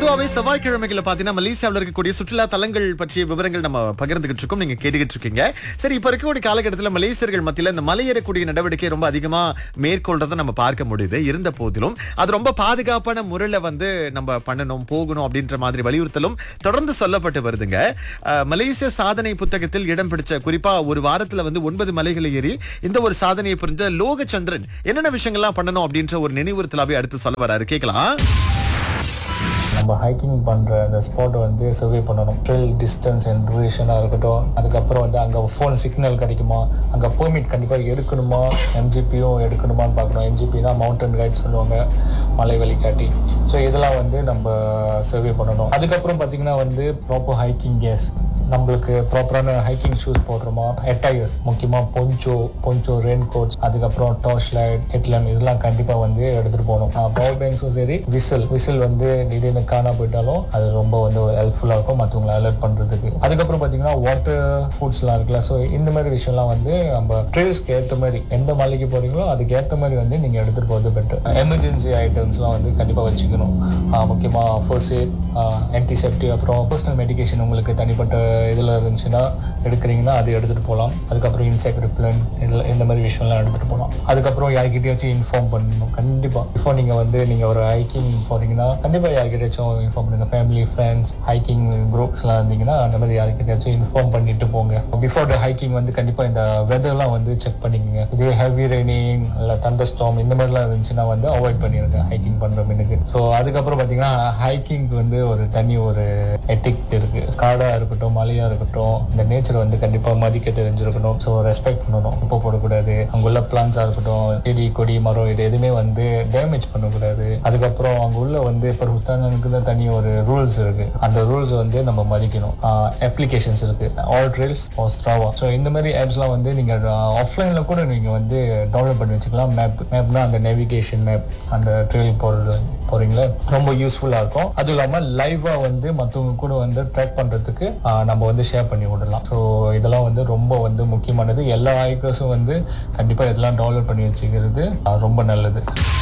பொதுவாகவே செவ்வாய்க்கிழமைகளை பார்த்தீங்கன்னா மலேசியாவில் இருக்கக்கூடிய சுற்றுலா தலங்கள் பற்றிய விவரங்கள் நம்ம பகிர்ந்துகிட்டு இருக்கோம் நீங்க கேட்டுக்கிட்டு இருக்கீங்க சரி இப்ப இருக்கக்கூடிய காலகட்டத்தில் மலேசியர்கள் மத்தியில் இந்த மலையேறக்கூடிய நடவடிக்கை ரொம்ப அதிகமா மேற்கொள்றதை நம்ம பார்க்க முடியுது இருந்த போதிலும் அது ரொம்ப பாதுகாப்பான முறையில வந்து நம்ம பண்ணணும் போகணும் அப்படின்ற மாதிரி வலியுறுத்தலும் தொடர்ந்து சொல்லப்பட்டு வருதுங்க அஹ், மலேசிய சாதனை புத்தகத்தில் இடம் பிடிச்ச குறிப்பா ஒரு வாரத்துல வந்து ஒன்பது மலைகளை ஏறி இந்த ஒரு சாதனையை புரிந்த லோகச்சந்திரன் என்னென்ன விஷயங்கள்லாம் பண்ணணும் அப்படின்ற ஒரு நினைவுறுத்தலாவே அடுத்து சொல்ல வராரு கேட்கலாம் நம்ம ஹைக்கிங் பண்ணுற அந்த ஸ்பாட்டை வந்து சர்வே பண்ணணும் ட்ரெயில் டிஸ்டன்ஸ் அண்ட் டூரேஷனாக இருக்கட்டும் அதுக்கப்புறம் வந்து அங்கே ஃபோன் சிக்னல் கிடைக்குமா அங்கே பெர்மிட் கண்டிப்பாக எடுக்கணுமா எம்ஜிபியும் எடுக்கணுமான்னு பார்க்கணும் எம்ஜிபி தான் மவுண்டன் கைட் சொல்லுவாங்க மலை வழிகாட்டி ஸோ இதெல்லாம் வந்து நம்ம சர்வே பண்ணணும் அதுக்கப்புறம் பார்த்தீங்கன்னா வந்து ப்ராப்பர் ஹைக்கிங் கேஸ் நம்மளுக்கு ப்ராப்பரான ஹைக்கிங் ஷூஸ் போடுறோமா எட்டையர்ஸ் முக்கியமாக பொஞ்சோ பொஞ்சோ ரெயின் கோட்ஸ் அதுக்கப்புறம் டார்ச் லைட் ஹெட்லாம் இதெல்லாம் கண்டிப்பாக வந்து எடுத்துகிட்டு போகணும் பவர் பேங்க்ஸும் சரி விசில் விசில் வந்து திடீர்னு காணா போயிட்டாலும் அது ரொம்ப வந்து ஹெல்ப்ஃபுல்லாக இருக்கும் மற்றவங்களை அலர்ட் பண்ணுறதுக்கு அதுக்கப்புறம் பார்த்தீங்கன்னா வாட்டர் ஃபுட்ஸ்லாம் இருக்குல்ல ஸோ இந்த மாதிரி விஷயம்லாம் வந்து நம்ம ட்ரெயில்ஸ்க்கு ஏற்ற மாதிரி எந்த மலைக்கு போகிறீங்களோ அதுக்கு ஏற்ற மாதிரி வந்து நீங்கள் எடுத்துகிட்டு போகிறது பெட்டர் எமர்ஜென்சி ஐட்டம்ஸ்லாம் வந்து கண்டிப்பாக வச்சுக்கணும் முக்கியமாக ஃபர்ஸ்ட் எய்ட் ஆன்டிசெப்டி அப்புறம் பர்சனல் மெடிகேஷன் உங்களுக்கு தனிப்பட்ட இதில் இருந்துச்சுன்னா எடுக்கிறீங்கன்னா அது எடுத்துகிட்டு போகலாம் அதுக்கப்புறம் இன்செக்ட் ரிப்ளன் இதில் இந்த மாதிரி விஷயம்லாம் எடுத்துகிட்டு போகலாம் அதுக்கப்புறம் யார்கிட்டயாச்சும் இன்ஃபார்ம் பண்ணணும் கண்டிப்பாக பிஃபோர் நீங்கள் வந்து நீங்கள் ஒரு ஹைக்கிங் போகிறீங்கன்னா கண்டிப்பாக யார்கிட்டயாச்சும் இன்ஃபார்ம் பண்ணுங்க ஃபேமிலி ஃப்ரெண்ட்ஸ் ஹைக்கிங் குரூப்ஸ்லாம் இருந்தீங்கன்னா அந்த மாதிரி யார்கிட்டயாச்சும் இன்ஃபார்ம் பண்ணிட்டு போங்க பிஃபோர் த ஹைக்கிங் வந்து கண்டிப்பாக இந்த வெதர்லாம் வந்து செக் பண்ணிக்கோங்க இதே ஹெவி ரெய்னிங் இல்லை தண்டர் ஸ்டாம் இந்த மாதிரிலாம் இருந்துச்சுன்னா வந்து அவாய்ட் பண்ணிடுங்க ஹைக்கிங் பண்ணுற மினுக்கு ஸோ அதுக்கப்புறம் பார்த்தீங்கன்னா ஹைக்கிங்க்கு வந்து ஒரு தனி ஒரு எட்டிக் இருக்கு காடாக இருக்கட்டும் மலையாக இருக்கட்டும் இந்த நேச்சர் வந்து கண்டிப்பாக மதிக்க தெரிஞ்சிருக்கணும் ஸோ ரெஸ்பெக்ட் பண்ணணும் உப்பு போடக்கூடாது அங்குள்ள பிளான்ஸாக இருக்கட்டும் செடி கொடி மரம் இது எதுவுமே வந்து டேமேஜ் பண்ணக்கூடாது அதுக்கப்புறம் அங்க உள்ள வந்து இப்போ உத்தானனுக்கு தான் தனி ஒரு ரூல்ஸ் இருக்கு அந்த ரூல்ஸ் வந்து நம்ம மதிக்கணும் அப்ளிகேஷன்ஸ் இருக்கு ஆல் ட்ரெயில்ஸ் ஸ்ட்ராவா ஸோ இந்த மாதிரி ஆப்ஸ்லாம் வந்து நீங்க ஆஃப்லைன்ல கூட நீங்க வந்து டவுன்லோட் பண்ணி வச்சுக்கலாம் மேப் மேப்னா அந்த நேவிகேஷன் மேப் அந்த ட்ரெயில் போறது போறீங்களா ரொம்ப யூஸ்ஃபுல்லா இருக்கும் அதுவும் இல்லாம லைவா வந்து மற்றவங்க கூட வந்து ட்ராக் பண்றதுக்கு ஆஹ், நம்ம வந்து ஷேர் பண்ணி விடலாம் ஸோ இதெல்லாம் வந்து ரொம்ப வந்து முக்கியமானது எல்லா ஹைக்கர்ஸும் வந்து கண்டிப்பா இதெல்லாம் டவுன்லோட் பண்ணி வச்சுக்கிறது ஆஹ், ரொம்ப நல்லது